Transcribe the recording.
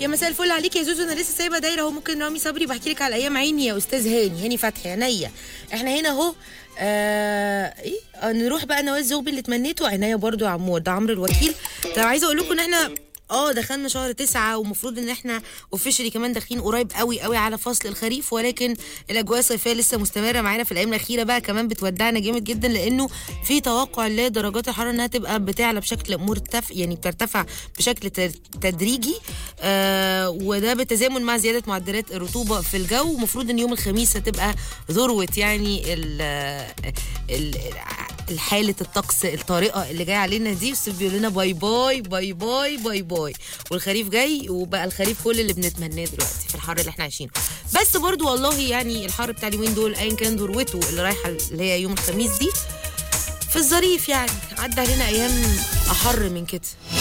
يا مساء الفل عليك يا زوزو انا لسه سايبه دايره اهو ممكن رامي صبري بحكي لك على ايام عيني يا استاذ هاني هاني فتحي عينيا احنا هنا اهو آه ايه آه نروح بقى نواز زوبي اللي تمنيته عينيا برضو يا عمور ده عمرو الوكيل طب عايزه اقول لكم ان احنا اه دخلنا شهر تسعة ومفروض ان احنا اوفيشلي كمان داخلين قريب قوي قوي على فصل الخريف ولكن الاجواء الصيفيه لسه مستمره معانا في الايام الاخيره بقى كمان بتودعنا جامد جدا لانه في توقع لدرجات الحراره انها تبقى بتعلى بشكل مرتفع يعني بترتفع بشكل ت- تدريجي آه وده بالتزامن مع زياده معدلات الرطوبه في الجو المفروض ان يوم الخميس هتبقى ذروه يعني ال ال الحالة الطقس الطارئة اللي جاية علينا دي بس بيقول لنا باي باي باي باي باي باي والخريف جاي وبقى الخريف كل اللي بنتمناه دلوقتي في الحر اللي احنا عايشينه بس برضو والله يعني الحر بتاع اليومين دول ايا كان ذروته اللي رايحة اللي هي يوم الخميس دي في الظريف يعني عدى علينا ايام احر من كده